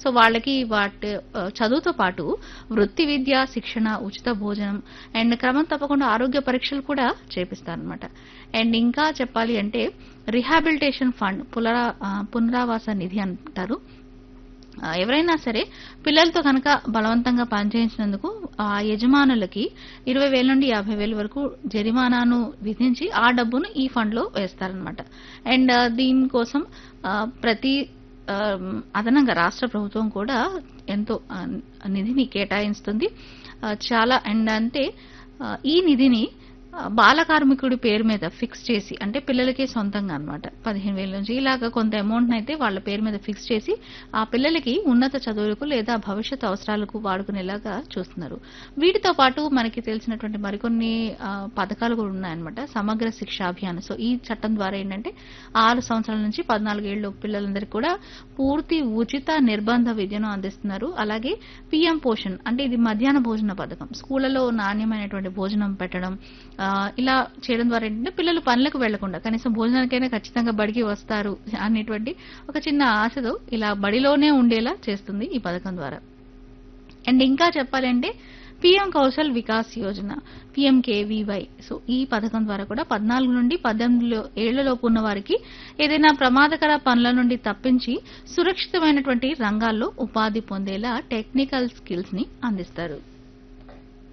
so వాళ్ళకి వాటి ఆ, చదువుతో పాటు వృత్తి విద్య శిక్షణ ఉచిత భోజనం అండ్ క్రమం తప్పకుండా ఆరోగ్య పరీక్షలు కూడా చేపిస్తారనమాట అండ్ ఇంకా చెప్పాలి అంటే రిహాబిలిటేషన్ ఫండ్ పునరా ఆ, పునరావాస నిధి అంటారు ఆ, ఎవరైనా సరే పిల్లలతో కనుక బలవంతంగా పనిచేయించినందుకు ఆ యజమానులకి ఇరవై వేల నుండి యాభై వేల వరకు జరిమానాను విధించి ఆ డబ్బును ఈ ఫండ్ లో వేస్తారనమాట అండ్ ఆ, దీనికోసం ఆ, ప్రతి ఆ, అదనంగా రాష్ట్ర ప్రభుత్వం కూడా ఎంతో ఆ, నిధిని కేటాయిస్తుంది ఆ, చాలా అండ్ అంటే ఆ, ఈ నిధిని ఆ, బాల కార్మికుడి పేరు మీద ఫిక్స్ చేసి అంటే పిల్లలకే సొంతంగా అన్నమాట పదిహేను వేల నుంచి ఇలాగ కొంత అమౌంట్ అయితే వాళ్ళ పేరు మీద ఫిక్స్ చేసి ఆ పిల్లలకి ఉన్నత చదువులకు లేదా భవిష్యత్ అవసరాలకు వాడుకునేలాగా చూస్తున్నారు వీటితో పాటు మనకి తెలిసినటువంటి మరికొన్ని ఆ, పథకాలు కూడా ఉన్నాయన్నమాట సమగ్ర శిక్ష అభియాన్ సో ఈ చట్టం ద్వారా ఏంటంటే ఆరు సంవత్సరాల నుంచి పద్నాలుగు ఏళ్ళు పిల్లలందరికీ కూడా పూర్తి ఉచిత నిర్బంధ విద్యను అందిస్తున్నారు అలాగే పిఎం పోషణ్ అంటే ఇది మధ్యాహ్న భోజన పథకం స్కూళ్లలో నాణ్యమైనటువంటి భోజనం పెట్టడం ఆ, ఇలా చేయడం ద్వారా ఏంటంటే పిల్లలు పనులకు వెళ్లకుండా కనీసం భోజనానికైనా ఖచ్చితంగా బడికి వస్తారు అనేటువంటి ఒక చిన్న ఆశతో ఇలా బడిలోనే ఉండేలా చేస్తుంది ఈ పథకం ద్వారా అండ్ ఇంకా చెప్పాలంటే PM Kaushal Vikas Yojana PMKVY so ఈ పథకం ద్వారా కూడా పద్నాలుగు నుండి పద్దెనిమిది ఏళ్లలోపు ఉన్న వారికి ఏదైనా ప్రమాదకర పనుల నుండి తప్పించి సురక్షితమైనటువంటి రంగాల్లో ఉపాధి పొందేలా టెక్నికల్ స్కిల్స్ ని అందిస్తారు